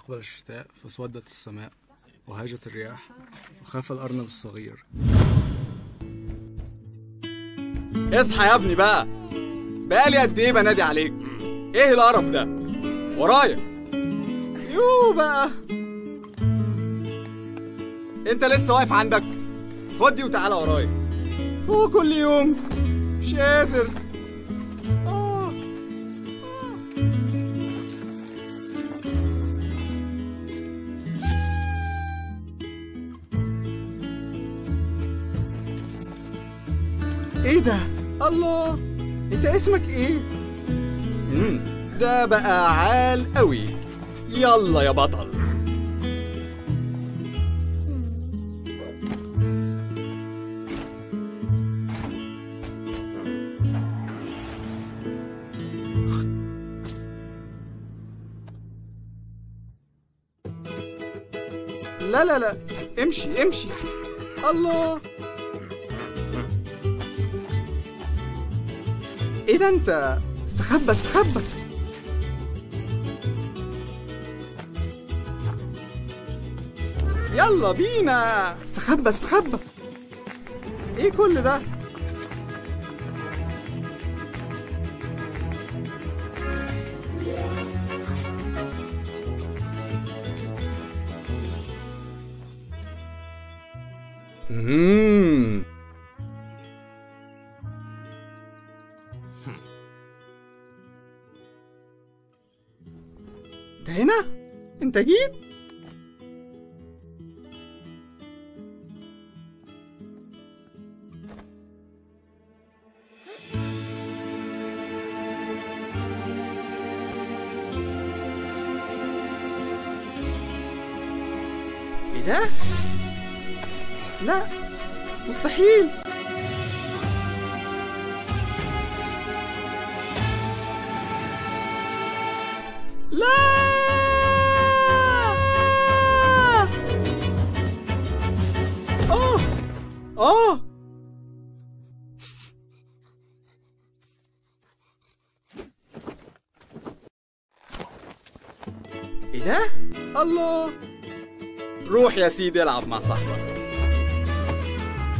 أقبل الشتاء فاسودت السماء وهاجت الرياح وخاف الأرنب الصغير اصحى يا ابني بقى بقالي قد ايه بنادي عليك ايه القرف ده ورايا يو بقى انت لسه واقف عندك خد دي وتعالى ورايا هو كل يوم مش قادر آه. ايه ده الله انت اسمك ايه مم. ده بقى عال قوي يلا يا بطل لا لا لا امشي امشي الله ايه ده انت استخبى استخبى يلا بينا استخبى استخبى ايه كل ده مم. انت هنا انت جيت ايه ده لا مستحيل لا اه اه ايه ده الله روح يا سيدي العب مع صاحبك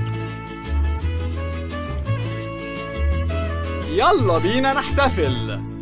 يلا بينا نحتفل